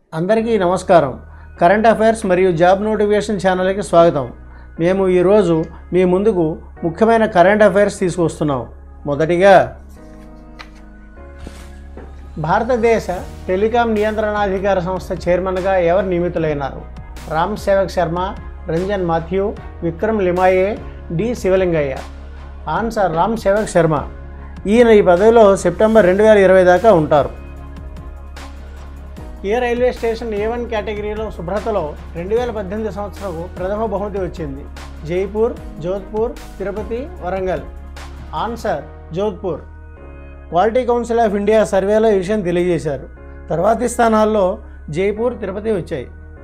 అందరికీ నమస్కారం current affairs మరియు జాబ్ నోటిఫికేషన్ ఛానల్కి స్వాగతం మేము ఈరోజు మీ ముందుకు ముఖ్యమైన కరెంట్ అఫైర్స్ తీసుకొస్తున్నాం మొదటిగా భారతదేశ టెలికాం నియంత్రణాధికార సంస్థ చైర్మన్గా ఎవరు నియమితులైనారు Ram Sevak Sharma Ranjan Mathew Vikram Limaye D Sivalingaiah answer Ram Sevak Sharma ఈయన ఈ పదవిలో సెప్టెంబర్ రెండు వేల ఇరవై దాకా ఉంటారు ఏ రైల్వే స్టేషన్ ఏ వన్ కేటగిరీలో శుభ్రతలో రెండు వేల పద్దెనిమిది సంవత్సరంకు ప్రథమ బహుమతి వచ్చింది Jaipur Jodhpur Tirupati Warangal answer Jodhpur quality council of India సర్వేలో ఈ విషయం తెలియజేశారు తర్వాతి స్థానాల్లో జైపూర్ తిరుపతి వచ్చాయి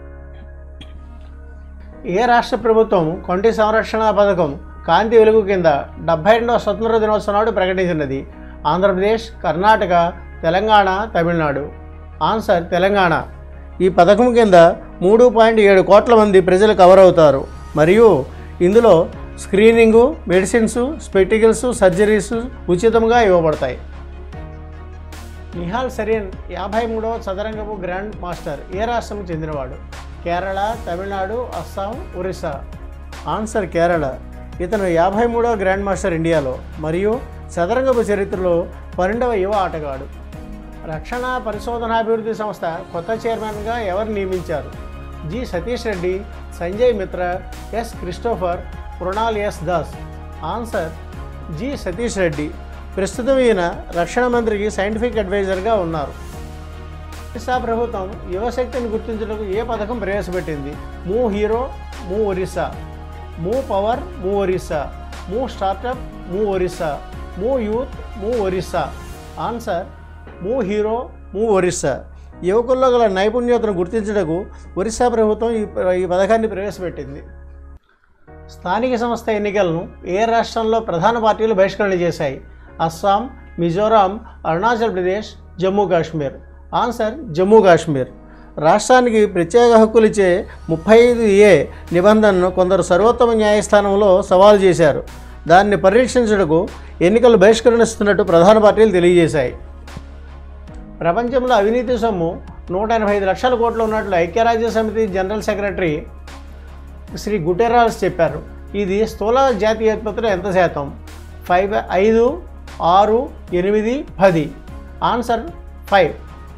ఏ రాష్ట్ర ప్రభుత్వం కొంటి సంరక్షణ పథకం కాంతి వెలుగు కింద డెబ్బై రెండవ స్వతంత్ర దినోత్సవం నాడు ప్రకటించినది ఆంధ్రప్రదేశ్ కర్ణాటక తెలంగాణ తమిళనాడు ఆన్సర్ తెలంగాణ ఈ పథకం కింద మూడు పాయింట్ ఏడు కోట్ల మంది ప్రజలు కవర్ అవుతారు మరియు ఇందులో స్క్రీనింగు మెడిసిన్స్ స్పెక్టికల్స్ సర్జరీస్ ఉచితంగా ఇవ్వబడతాయి నిహాల్ సరీన్ యాభై మూడవ చదరంగపు గ్రాండ్ మాస్టర్ ఏ రాష్ట్రంకు చెందినవాడు కేరళ తమిళనాడు అస్సాం ఒరిస్సా ఆన్సర్ కేరళ ఇతను యాభై మూడవ గ్రాండ్ మాస్టర్ ఇండియాలో మరియు చదరంగపు చరిత్రలో పన్నెండవ యువ ఆటగాడు రక్షణ పరిశోధనాభివృద్ధి సంస్థ కొత్త చైర్మన్గా ఎవరు నియమించారు G Satish Reddy Sanjay Mitra S Christopher Krunal S Das answer G Satish Reddy ప్రస్తుతం ఈయన రక్షణ మంత్రికి సైంటిఫిక్ అడ్వైజర్గా ఉన్నారు ఒరిస్సా ప్రభుత్వం యువశక్తిని గుర్తించడానికి ఏ పథకం ప్రవేశపెట్టింది మూ హీరో మూ ఒరిస్సా మూ పవర్ మూ ఒరిస్సా మూ స్టార్టప్ మూ ఒరిస్సా మూ యూత్ మూ ఒరిస్సా ఆన్సర్ మూ హీరో మూ ఒరిస్సా యువకుల్లో గల నైపుణ్యతను గుర్తించడానికి ఒరిస్సా ప్రభుత్వం ఈ ఈ పథకాన్ని ప్రవేశపెట్టింది స్థానిక సంస్థ ఎన్నికలను ఏ రాష్ట్రంలో ప్రధాన పార్టీలు బహిష్కరణ చేశాయి అస్సాం మిజోరాం అరుణాచల్ ప్రదేశ్ జమ్మూ కాశ్మీర్ ఆన్సర్ జమ్మూ కాశ్మీర్ రాష్ట్రానికి ప్రత్యేక హక్కులు ఇచ్చే ముప్పై ఐదు ఏ నిబంధనను కొందరు సర్వోత్తమ న్యాయస్థానంలో సవాలు చేశారు దాన్ని పరీక్షించడకు ఎన్నికలు బహిష్కరణిస్తున్నట్టు ప్రధాన పార్టీలు తెలియజేశాయి ప్రపంచంలో అవినీతి సొమ్ము నూట ఎనభై ఐదు లక్షల కోట్లు ఉన్నట్లు ఐక్యరాజ్య సమితి జనరల్ సెక్రటరీ శ్రీ గుటెరాల్స్ చెప్పారు ఇది స్థూల జాతీయోత్పత్తిలో ఎంత శాతం ఫైవ్ ఐదు ఆరు ఎనిమిది పది answer five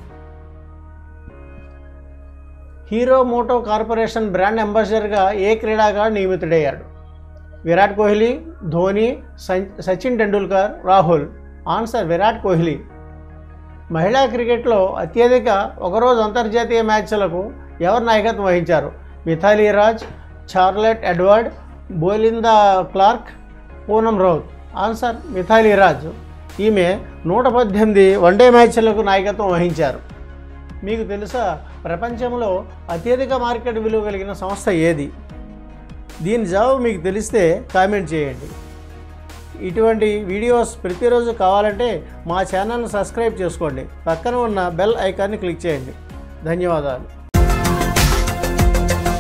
Hero Moto Corporation brand అంబాసిడర్గా ఏ క్రీడాకారుడు నియమితుడయ్యాడు విరాట్ కోహ్లీ ధోని సన్- సచిన్ టెండూల్కర్ రాహుల్ ఆన్సర్ విరాట్ కోహ్లీ మహిళా క్రికెట్లో అత్యధిక ఒకరోజు అంతర్జాతీయ మ్యాచ్లకు ఎవరు నాయకత్వం వహించారు Mithali Raj Charlotte Edward Belinda Clark Poonam Raut answer Mithali Raj ఈమె నూట పద్దెనిమిది వన్డే మ్యాచ్లకు నాయకత్వం వహించారు మీకు తెలుసా ప్రపంచంలో అత్యధిక మార్కెట్ విలువ కలిగిన సంస్థ ఏది దీని జవాబు మీకు తెలిస్తే కామెంట్ చేయండి ఇటువంటి వీడియోస్ ప్రతిరోజు కావాలంటే మా ఛానల్ని సబ్స్క్రైబ్ చేసుకోండి పక్కన ఉన్న బెల్ ఐకాన్ని క్లిక్ చేయండి ధన్యవాదాలు